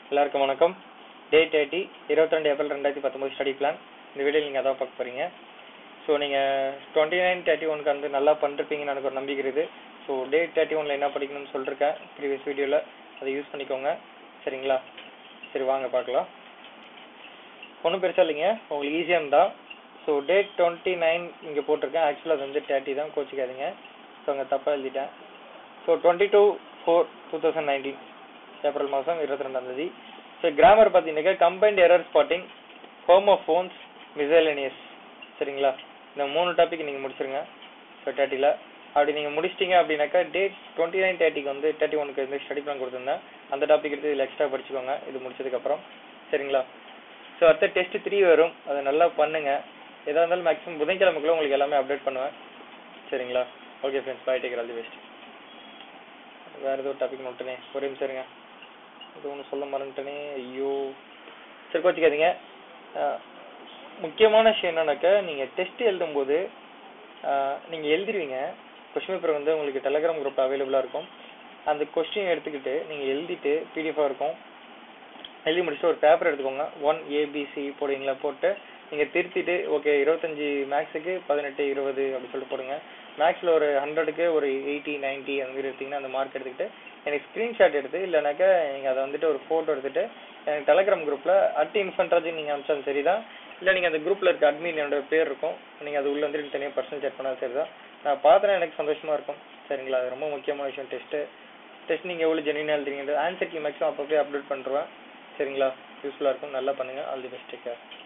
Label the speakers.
Speaker 1: எல்லாருக்கும் வணக்கம் டே தேர்ட்டி இருபத்தி ரெண்டு ஏப்ரல் ரெண்டாயிரத்தி பத்தொம்பது ஸ்டடி பிளான் இந்த வீடியோவில் நீங்கள் அதான் பார்க்க போகிறீங்க ஸோ நீங்கள் டுவெண்ட்டி நைன் தேர்ட்டி ஒனுக்கு வந்து நல்லா பண்ணிருப்பீங்கன்னு எனக்கு ஒரு நம்பிக்கை இருக்குது ஸோ டே தேர்ட்டி ஒனில் என்ன படிக்கணும்னு சொல்லிருக்கேன் ப்ரீவியஸ் வீடியோவில் அதை யூஸ் பண்ணிக்கோங்க சரிங்களா சரி வாங்க பார்க்கலாம் ஒன்றும் பெருசாக இல்லைங்க உங்களுக்கு ஈஸியாக இருந்தா ஸோ டேட் டுவெண்ட்டி நைன் இங்கே போட்டிருக்கேன் ஆக்சுவலாக அது வந்து தேர்ட்டி தான் கோச்சிக்காதீங்க ஸோ அங்கே தப்பாக எழுதிட்டேன் so twenty two four two thousand nineteen April மாதம் இருபத்தி ரெண்டாம் தேதி ஸோ கிராமர் பார்த்தீங்கன்னாக்கா combined error spotting homophones miscellaneous சரிங்களா இந்த மூணு டாபிக் நீங்கள் முடிச்சிருங்க ஸோ தேர்ட்டியில் அப்படி நீங்கள் முடிச்சிட்டிங்க அப்படின்னாக்கா டேட் டுவெண்ட்டி நைன் தேர்ட்டிக்கு வந்து தேர்ட்டி ஒனுக்கு வந்து ஸ்டடி பிளான் கொடுத்துருந்தேன் அந்த டாபிக் எடுத்து இதில் எக்ஸ்ட்ரா படிச்சுக்கோங்க இது முடிச்சதுக்கப்புறம் சரிங்களா ஸோ அடுத்த டெஸ்ட் த்ரீ வரும் அதை நல்லா பண்ணுங்க எதாக இருந்தாலும் மேக்ஸிமம் புதன்கிழமைக்குள்ள உங்களுக்கு எல்லாமே அப்டேட் பண்ணுவேன் சரிங்களா okay friends bye take care all the best வேறு ஏதோ டாபிக் நோட்டனே ஒரே நிமிஷம் இருங்க இது ஒன்று சொல்ல மறந்துட்டனே ஐயோ சரி கோச்சிக்காதீங்க அஹ், முக்கியமான விஷயம் என்னன்னாக்கா நீங்கள் டெஸ்ட் எழுதும்போது நீங்கள் எழுதிருவீங்க கொஸ்டின் பேப்பர் வந்து உங்களுக்கு டெலகிராம் குரூப்பில் அவைலபிளாக இருக்கும் அந்த கொஸ்டின் எடுத்துக்கிட்டு நீங்கள் எழுதிட்டு பிடிஎஃபாக இருக்கும் எழுதி முடிச்சுட்டு ஒரு பேப்பர் எடுத்துக்கோங்க ஒன் ஏபிசி போடுவீங்களா போட்டு நீங்கள் திருத்திட்டு ஓகே இருபத்தஞ்சி மேக்ஸுக்கு பதினெட்டு இருபது அப்படி சொல்லிட்டு போடுங்க மேக்ஸில் ஒரு ஹண்ட்ரடுக்கு ஒரு எயிட்டி நைன்ட்டி அந்த மாதிரி எடுத்தீங்கன்னா அந்த மார்க் எடுத்துக்கிட்டு எனக்கு ஸ்க்ரீன்ஷாட் எடுத்து இல்லைனாக்கா நீங்கள் அதை வந்துட்டு ஒரு ஃபோட்டோ எடுத்துட்டு எனக்கு டெலகிராம் குரூப்பில் அட் இன்ஃபன்ட்ராஜி நீங்கள் அனுப்பிச்சாலும் சரி தான் இல்லை நீங்கள் அந்த குரூப்பில் இருக்க அட்மின் என்னோட பேர் இருக்கும் நீங்கள் அது உள்ளே வந்துட்டு தனியாக பர்சனல் செக் பண்ணாலும் சரி தான் நான் பார்த்தேன்னா எனக்கு சந்தோஷமாக இருக்கும் சரிங்களா அது ரொம்ப முக்கியமான விஷயம் டெஸ்ட்டு டெஸ்ட் நீங்கள் எவ்வளோ ஜெனியூனாக எழுதுறீங்க ஆன்சர் கீ மேக்ஸிமம் அப்பப்போ அப்டேட் பண்ணுறேன் சரிங்களா யூஸ்ஃபுல்லாக இருக்கும் நல்லா பண்ணுங்கள் all the best take care